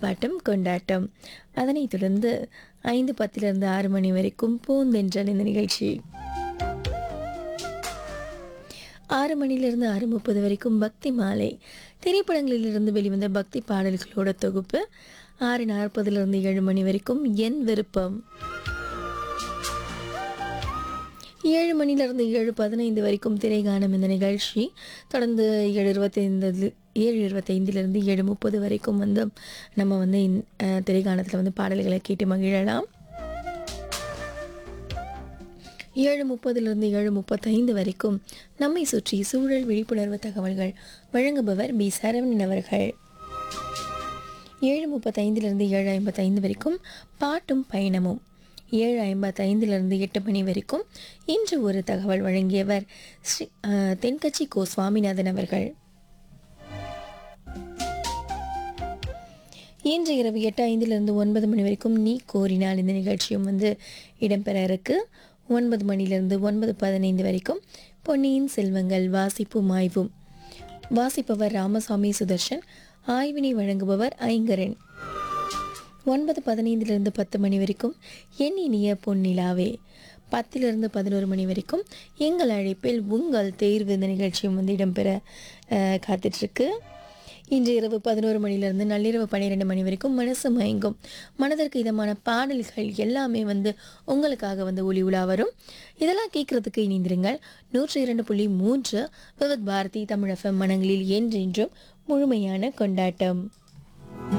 பாட்டும் கொண்டாட்டம் அதனைத் தொடர்ந்து ஐந்து பத்திலிருந்து ஆறு மணி வரைக்கும் பூந்தென்றல் இந்த நிகழ்ச்சி ஆறு மணிலிருந்து ஆறு முப்பது வரைக்கும் பக்தி மாலை திரைப்படங்களிலிருந்து வெளிவந்த பக்தி பாடல்களோட தொகுப்பு ஆறு நாற்பதுலேருந்து ஏழு மணி வரைக்கும் என் விருப்பம் ஏழு மணிலிருந்து ஏழு பதினைந்து வரைக்கும் திரைகாணும் இந்த நிகழ்ச்சி தொடர்ந்து ஏழு இருபத்தைந்து ஏழு இருபத்தைந்திலிருந்து ஏழு முப்பது வரைக்கும் வந்து நம்ம வந்து இந்த, அஹ், திரைகாணத்தில் வந்து பாடல்களை கேட்டு மகிழலாம் ஏழு முப்பதிலிருந்து ஏழு முப்பத்தைந்து வரைக்கும் நம்மை சுற்றி சூழல் விழிப்புணர்வு தகவல்கள் வழங்குபவர் பி சரவணன் அவர்கள் ஏழு முப்பத்தைந்திலிருந்து ஏழு ஐம்பத்தைந்து வரைக்கும் பாட்டும் பயணமும் ஏழு ஐம்பத்தைந்திலிருந்து எட்டு மணி வரைக்கும் இன்று ஒரு தகவல் வழங்கியவர் ஸ்ரீ அஹ், தென்கட்சி கோ சுவாமிநாதன் அவர்கள் இன்று இரவு எட்டு ஐந்திலிருந்து ஒன்பது மணி வரைக்கும் நீ கோரினால் இந்த நிகழ்ச்சியும் வந்து இடம்பெற இருக்கு ஒன்பது மணிலிருந்து ஒன்பது பதினைந்து வரைக்கும் பொன்னியின் செல்வங்கள் வாசிப்பும் ஆய்வும் வாசிப்பவர் ராமசாமி சுதர்ஷன் ஆய்வினை வழங்குபவர் ஐங்கரன் ஒன்பது பதினைந்திலிருந்து பத்து மணி வரைக்கும் என் இனிய பொன்னிலாவே பத்திலிருந்து பதினோரு மணி வரைக்கும் எங்கள் அழைப்பில் உங்கள் தேர்வு இந்த நிகழ்ச்சியும் வந்து இடம்பெற அஹ், காத்துட்ருக்கு இன்று இரவு பதினோரு மணிலிருந்து நள்ளிரவு பன்னிரெண்டு மணி வரைக்கும் மனசு மயங்கும் மனதிற்கு இதமான பாடல்கள் எல்லாமே வந்து உங்களுக்காக வந்து ஒளி உலா வரும் இதெல்லாம் கேட்குறதுக்கு இணைந்திருங்கள் நூற்றி இரண்டு புள்ளி மூன்று விவத் பாரதி தமிழ் எஃப்எம் மனங்களில் என்றென்றும் முழுமையான கொண்டாட்டம்